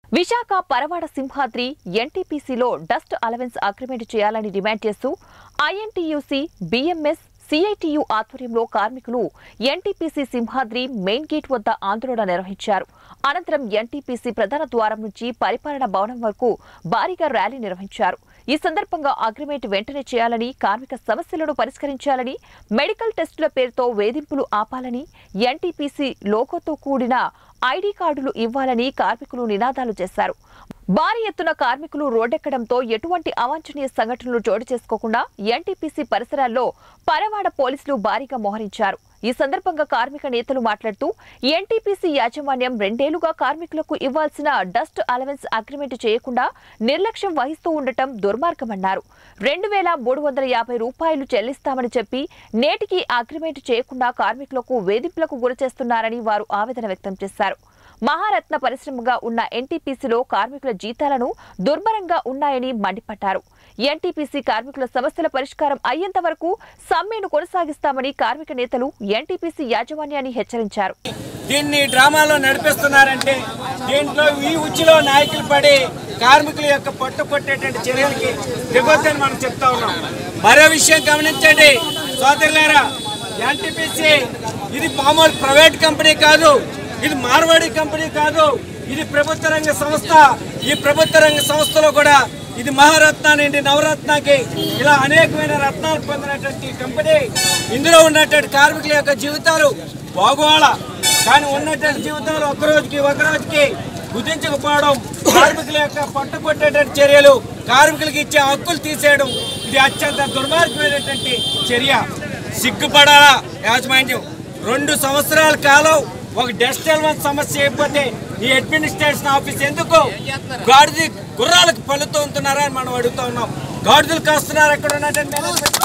విశాఖ పరవాడ సింహాద్రి ఎన్టీపీసీలో dust allowance agreement చేయాలని demand చేస్తూ ఐఎన్టీయూసీ బీఎంఎస్ సిఐటియు ఆధ్వర్యంలో కార్మికులు ఎన్టీపీసీ సింహాద్రి మెయిన్ గేట్ వద్ద ఆందోళన నిర్వహించారు అనంతరం ఎన్టీపీసీ ప్రధాన ద్వారం నుంచి పరిపాలన భవనం వరకు భారీగా ర్యాలీ నిర్వహించారు ఈ సందర్భంగా అగ్రిమెంట్ వెంటనే చేయాలని కార్మిక సమస్యలను పరిష్కరించాలని మెడికల్ టెస్టుల పేరుతో వేధింపులు ఆపాలని ఎన్టీపీసీ లోగోతో కూడిన ఐడీ కార్డులు ఇవ్వాలని కార్మికులు నినాదాలు చేశారు భారీ ఎత్తున కార్మికులు రోడ్డెక్కడంతో ఎటువంటి అవాంఛనీయ సంఘటనలు చోటు చేసుకోకుండా ఎన్టీపీసీ పరిసరాల్లో పరవాడ పోలీసులు భారీగా మోహరించారు ఈ సందర్భంగా కార్మిక నేతలు మాట్లాడుతూ ఎన్టీపీసీ యాజమాన్యం రెండేళ్లుగా కార్మికులకు ఇవ్వాల్సిన డస్ట్ అలవెన్స్ అగ్రిమెంట్ చేయకుండా నిర్లక్ష్యం వహిస్తూ ఉండటం దుర్మార్గమన్నారు రెండు వేల మూడు వందల యాభై రూపాయలు చెల్లిస్తామని చెప్పి నేటికి అగ్రిమెంట్ చేయకుండా కార్మికులకు వేధింపులకు గురిచేస్తున్నారని వారు ఆవేదన వ్యక్తం చేశారు మహారత్న పరిశ్రమగా ఉన్న ఎన్టీపీసీలో కార్మికుల జీతాలను దుర్భరంగా ఉన్నాయని మండిపడ్డారు ఎన్టీపీసీ కార్మికుల సమస్యల పరిష్కారం అయ్యేంత వరకు సమ్మెను కొనసాగిస్తామని కార్మిక నేతలు ఎన్టీపీసీ యాజమాన్యాన్ని హెచ్చరించారు దీన్ని డ్రామాలో నడిపిస్తున్నారంటే దీంట్లో ఈ ఉచ్చులో నాయకులు పడి కార్మికుల యొక్క పట్టు కొట్టేటువంటి చర్యలకి దిగొద్దని మనం చెప్తా ఉన్నాం మరో విషయం గమనించండి సోదరులారా ఎన్టీపీసీ ఇది మామూలు ప్రైవేట్ కంపెనీ కాదు ఇది మార్వాడి కంపెనీ కాదు ఇది ప్రభుత్వ రంగ సంస్థ ఈ ప్రభుత్వ రంగ సంస్థలో కూడా ఇది మహారత్న నుండి నవరత్నకి ఇలా అనేకమైన రత్నాలు పొందినటువంటి కంపెనీ ఇందులో ఉన్నటువంటి కార్మికుల యొక్క జీవితాలు బాగోవాల కానీ ఉన్నటువంటి జీవితాలు ఒక రోజుకి ఒక రోజుకి గుర్తించకపోవడం కార్మికుల యొక్క పట్టుకొట్టేటువంటి చర్యలు కార్మికులకు ఇచ్చే హక్కులు తీసేయడం ఇది అత్యంత దుర్మార్గమైనటువంటి చర్య సిగ్గుపడాలా యాజమాన్యం రెండు సంవత్సరాల కాలం ఒక డస్ట్ ఎలవెన్స్ సమస్య అయిపోతే ఈ అడ్మినిస్ట్రేషన్ ఆఫీస్ ఎందుకు గాడిది గుర్రాలకు పళ్ళుతూ ఉంటున్నారా అని మనం అడుగుతా ఉన్నాం గాడిదలు కాస్తున్నారు అక్కడ ఉన్నటువంటి మేనేజ్మెంట్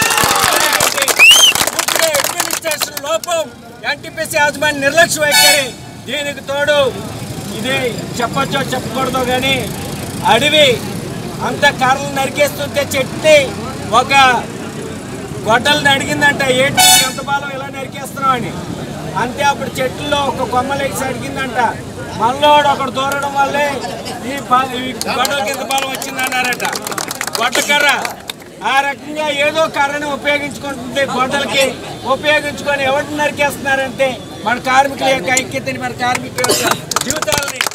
పూర్తిగా అడ్మినిస్ట్రేషన్ లోపం ఎన్టీపీసీ యాజమాన్య నిర్లక్ష్య వైఖరి దీనికి తోడు ఇది చెప్పచ్చో చెప్పకూడదు కానీ అడవి అంత కర్రలు నరికేస్తుంటే చెట్టుని ఒక గొడ్డలను అడిగిందంట ఏంటి ఎంత బాలం ఇలా నరికేస్తున్నావు అని అంతే అప్పుడు చెట్టులో ఒక కొమ్మలేసి అడిగిందంట మళ్ళోడు ఒకడు దూరడం వల్లే ఈ బా- ఈ గొడవ కింద బలం వచ్చిందన్నారట గొడ్డ కర్ర ఆ రకంగా ఏదో కర్రని ఉపయోగించుకుంటుంది గొడ్డలకి ఉపయోగించుకొని ఎవరిని నరికేస్తున్నారంటే మన కార్మికుల యొక్క ఐక్యతని మన కార్మికుల యొక్క జీవితాలని